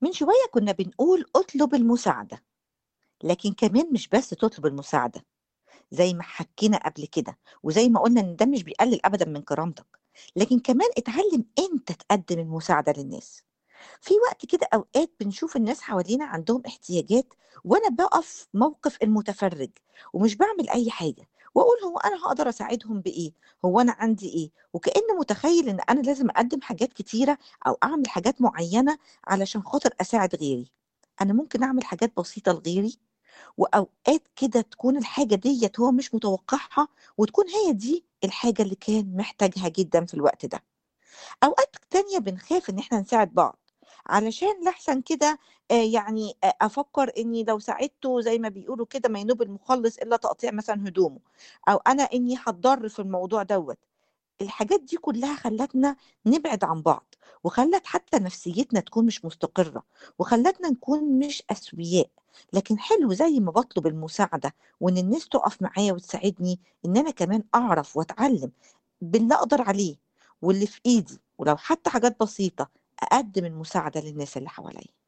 من شوية كنا بنقول اطلب المساعدة لكن كمان مش بس تطلب المساعدة زي ما حكينا قبل كده وزي ما قلنا ان ده مش بيقلل ابدا من كرامتك لكن كمان اتعلم انت تقدم المساعدة للناس في وقت كده اوقات بنشوف الناس حوالينا عندهم احتياجات وانا بقف موقف المتفرج ومش بعمل اي حاجة واقول هو انا هقدر اساعدهم بايه هو انا عندي ايه وكأنه متخيل ان انا لازم اقدم حاجات كتيرة او اعمل حاجات معينة علشان خاطر اساعد غيري انا ممكن اعمل حاجات بسيطة لغيري وأوقات كده تكون الحاجة ديّة هو مش متوقعها، وتكون هي دي الحاجة اللي كان محتاجها جدًا في الوقت ده. أوقات تانية بنخاف إن إحنا نساعد بعض، علشان لأحسن كده آآ يعني أ أفكّر إني لو ساعدته زي ما بيقولوا كده ما ينوب المخلّص إلا تقطيع مثلًا هدومه، أو أنا إني هاتضر في الموضوع دوّة. الحاجات دي كلها خلّتنا نبعد عن بعض، وخلّت حتى نفسيتنا تكون مش مستقرة، وخلّتنا نكون مش أسوياء، لكن حلو زي ما باطلب المساعدة وإن الناس تُقف معايا وتساعدني، إن أنا كمان أعرف وأتعلم باللي أقدر عليه واللي في إيدي، ولو حتى حاجات بسيطة أقدّم المساعدة للناس اللي حواليّا.